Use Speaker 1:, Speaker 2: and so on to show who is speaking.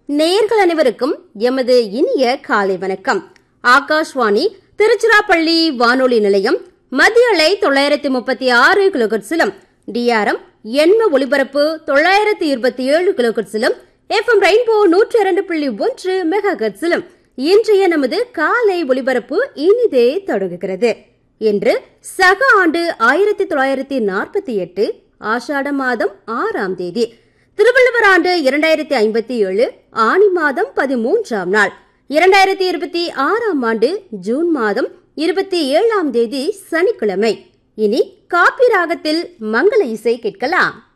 Speaker 1: நேயர்கள் அனைவருக்கும் எமது இனிய காலை வணக்கம் ஆகாஷ்வாணி திருச்சிராப்பள்ளி வானொலி நிலையம் மத்திய அலை தொள்ளாயிரத்தி முப்பத்தி ஆறு கிலோகட்ஸிலும் டிஆர்எம் எண்ம ஒலிபரப்பு தொள்ளாயிரத்தி இருபத்தி ஏழு கிலோகட்ஸிலும் எஃப்எம் ரெயின்போ நூற்றி இரண்டு புள்ளி ஒன்று மெகா கட்ஸிலும் இன்றைய நமது காலை ஒலிபரப்பு இனிதே தொடங்குகிறது இன்று சக ஆண்டு ஆயிரத்தி தொள்ளாயிரத்தி நாற்பத்தி எட்டு ஆஷாட மாதம் ஆறாம் தேதி திருவள்ளுவர் ஆண்டு இரண்டாயிரத்தி ஐம்பத்தி ஏழு ஆணி மாதம் பதிமூன்றாம் நாள் இரண்டாயிரத்தி இருபத்தி ஆறாம் ஆண்டு ஜூன் மாதம் இருபத்தி ஏழாம் தேதி சனிக்கிழமை இனி காப்பி ராகத்தில் மங்கள இசை கேட்கலாம்